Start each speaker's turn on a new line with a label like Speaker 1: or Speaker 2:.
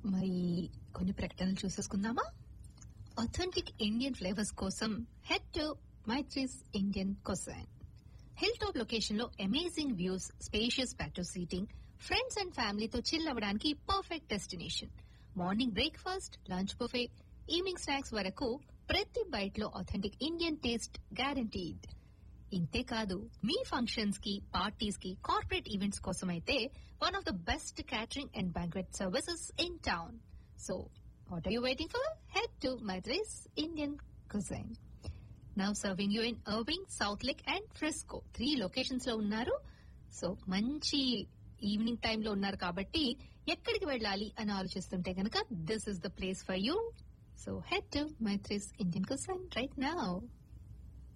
Speaker 1: మరి కొన్ని ప్రకటనలు చూసేసుకుందామా అథెంటిక్ ఇండియన్ ఫ్లేవర్స్ కోసం head to Maithri's Indian cuisine hill top location లో amazing views spacious patio seating friends and ఫ్యామిలీతో చిల్ అవ్వడానికి perfect destination morning breakfast lunch buffet evening snacks వరకు ప్రతి బైట్ లో అథెంటిక్ ఇండియన్ టేస్ట్ గ్యారంటీడ్ ఇంతే కాదు మీ ఫంక్షన్స్ కి పార్టీస్ కి కార్పొరేట్ ఈవెంట్స్ కోసం అయితే one of the best catering and banquet services in town so what are you waiting for head to Maithri's Indian cuisine now serving you in Irving Southlake and Frisco three locations లో ఉన్నారు so మంచి evening time లో ఉన్నారు కాబట్టి ఎక్కడికి వెళ్ళాలి అని ఆలోచిస్తుంటే కనుక this is the place for you so head to Maithri's Indian cuisine right now